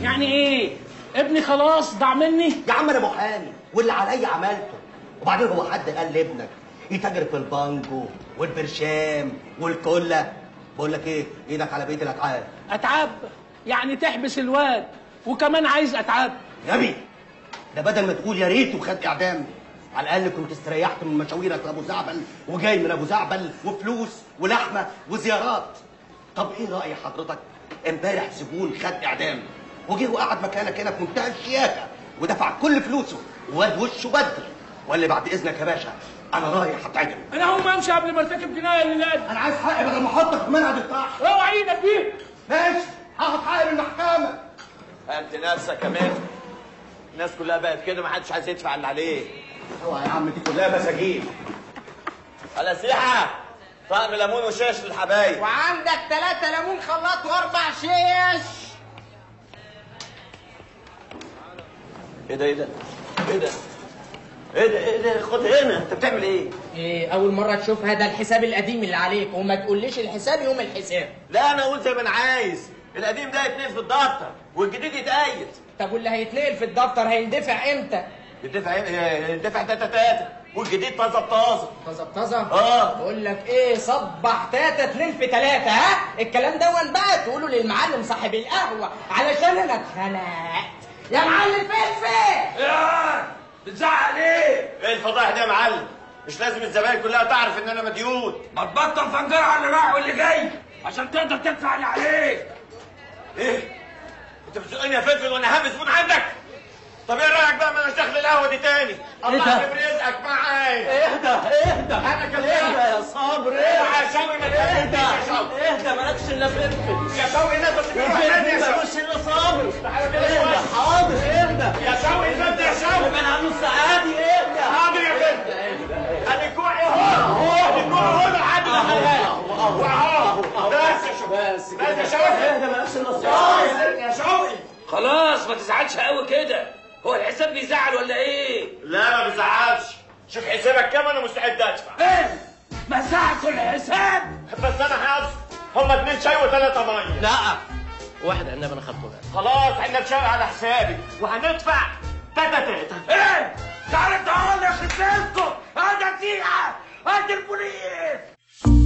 يعني ايه ابني خلاص ضاع مني يا عم انا محامي واللي عليا عملته وبعدين هو حد قال لابنك يتاجر في البانجو والبرشام والكله بقول لك ايه ايدك على بيت الاتعاب اتعاب يعني تحبس الواد وكمان عايز اتعاب نبي ده بدل ما تقول يا ريت وخد اعدام على الاقل كنت استريحت من مشاويرك لابو زعبل وجاي من ابو زعبل وفلوس ولحمه وزيارات طب ايه راي حضرتك امبارح زبون خد اعدام وجه وقعد مكانك هنا في منتهى الشياكه ودفع كل فلوسه وواد وشه بدر ولا بعد اذنك يا باشا انا رايح اتعدم انا هقوم امشي قبل ما ارتكب جنايه لله انا عايز حقي بدل ما احطك في منهج الطرح اوعى ايدك دي ماشي هاخد حقي من المحكمه انت نفسك كمان الناس كلها بقت كده ما حدش عايز يدفع اللي عليه اوعى يا عم دي كلها مساجين على سيحه طقم ليمون وشاش للحبايب وعندك ثلاثة ليمون خلاط واربع شيش ايه ده ايه ده ايه ده ايه ده ايه ده خد هنا انت بتعمل ايه ايه اول مرة تشوفها ده الحساب القديم اللي عليك وما تقوليش الحساب يوم الحساب لا انا اقول زي ما انا عايز القديم ده يتنقل في الدفتر والجديد يتقيد طب واللي هيتنقل في الدفتر هيندفع امتى يدفع يدفع تاتا تاتا والجديد طازه بطازه طازة بطازة اه. بقول لك ايه صبح تاتا اتنين في تلاتة ها الكلام ده بقى تقوله للمعلم صاحب القهوة علشان انا اتخنقت يا معلم فلفل يا بتزعق ليه ايه الفضايح دي يا معلم مش لازم الزباين كلها تعرف ان انا مديون ما تبطل فنجرة على اللي رايح واللي جاي عشان تقدر تدفع اللي عليك ايه انت بتسالني يا فلفل وانا هامس من عندك طب ايه رايك بقى ما انا داخل القهوه دي تاني الله ده؟ يجيب رزقك معايا اهدى اهدى انا كمان اهدى يا صابر اوعى يا شوقي ما اهدى تكلمنيش يا شوقي اهدى مالكش الا فلفل يا شوقي الناس بس يا بتروح تاني يا فلفل شوقي مالكش الا صابر تعالى كده اهدى شوية. حاضر اهدى يا شوقي انت يا شوقي من عنه السعادي اهدى حاضر يا فلفل ادي الجوع اهو ادي الجوع اهو لحد ما خلاه واهو بس يا شوقي بس بس يا شوقي اهدى مالكش الا صابر يا شوقي خلاص ما تزعلش قوي كده هو الحساب بيزعل ولا ايه لا ما بيزعلش شوف حسابك كام انا مستعد ادفع ايه مسحتوا الحساب بس انا حاسس هما اتنين شاي وثلاثة مية لا واحد عنب انا خدته خلاص احنا نشاي على حسابي وهندفع تاتا تاتا ايه تعالى تعالى يا خسرتكم هذا سيحة هات البوليس